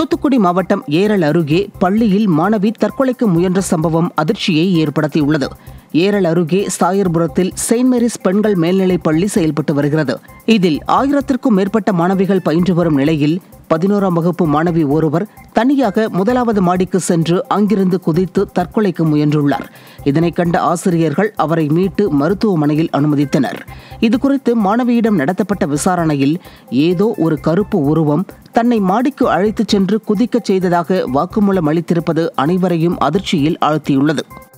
தூத்துக்குடி மாவட்டம் ஏரல் அருகே பள்ளியில் மாணவி தற்கொலைக்கு முயன்ற சம்பவம் அதிர்ச்சியை ஏற்படுத்தியுள்ளது ஏரல் அருகே சாயர்புரத்தில் செயின்ட் மேரிஸ் பெண்கள் மேல்நிலைப் பள்ளி செயல்பட்டு வருகிறது இதில் ஆயிரத்திற்கும் மேற்பட்ட மாணவிகள் பயின்று வரும் நிலையில் பதினோராம் வகுப்பு மாணவி ஒருவர் தனியாக முதலாவது மாடிக்கு சென்று அங்கிருந்து குதித்து தற்கொலைக்கு முயன்றுள்ளார் இதனை கண்ட ஆசிரியர்கள் அவரை மீட்டு மருத்துவமனையில் அனுமதித்தனர் இதுகுறித்து மாணவியிடம் நடத்தப்பட்ட விசாரணையில் ஏதோ ஒரு கருப்பு உருவம் தன்னை மாடிக்கு அழைத்துச் சென்று குதிக்கச் செய்ததாக வாக்குமூலம் அளித்திருப்பது அனைவரையும் அதிர்ச்சியில் ஆழ்த்தியுள்ளது